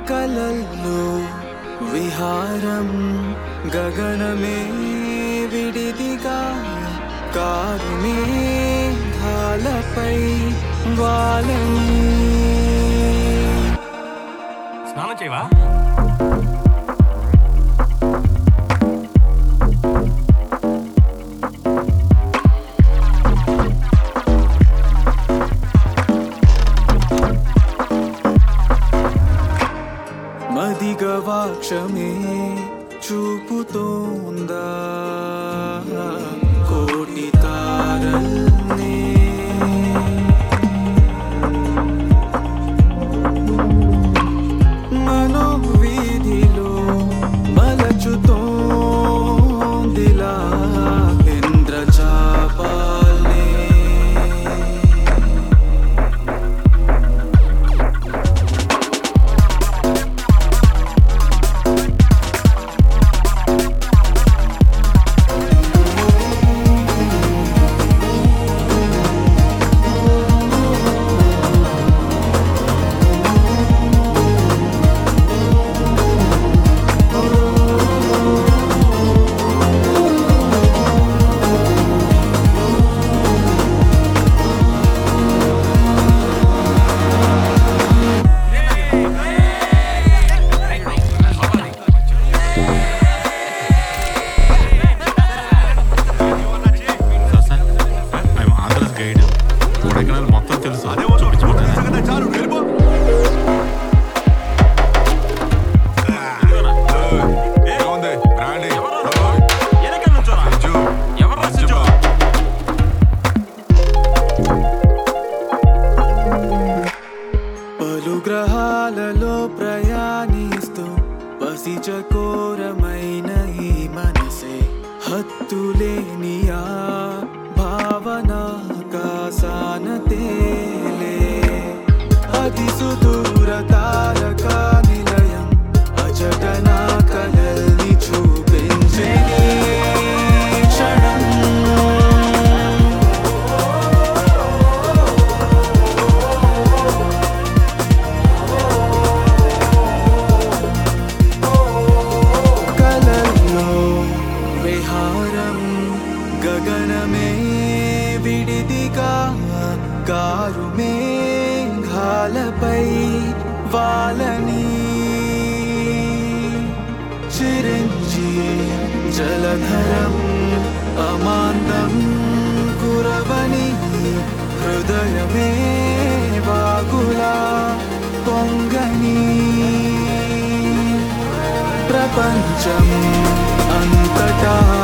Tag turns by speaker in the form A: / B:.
A: కలల్లో విహారం గగనమే విడిదిగా కారుమే ధాలపై వాలని
B: స్నానం చేయవా
A: మదిగవాక్షమే చూపుతోందా కోటి తారల్నే మనోవీధిలో మలచుతోందిలా ఇంద్రచాపాల్నే
C: sir sir I'm Andhra's guide Kodaikanal మొత్తం తెలుసు చూపించమంటారా?
D: చాలు వెళ్ళిపో ఏముంది బ్రాండీ
B: వెనక నుంచోరా
D: జూ
B: ఎవరు రాసించో
A: పలు గ్రహాలలో ప్రయాణిస్తూ పసిచకోరమైన ఈ మనసే హత్తులేని ఆ భావన కాసాన తేలే అతి సుదూర తారక నిలయం అజటన కలల్ని చూపించే క్షణం కలల్లో విహారం గగనమే విడిదిగా కారు మేఘాలపై వాలని చిరంజీ జలధరం అమాంతం కురవని హృదయమే వాగులా పొంగని ప్రపంచం అంతటా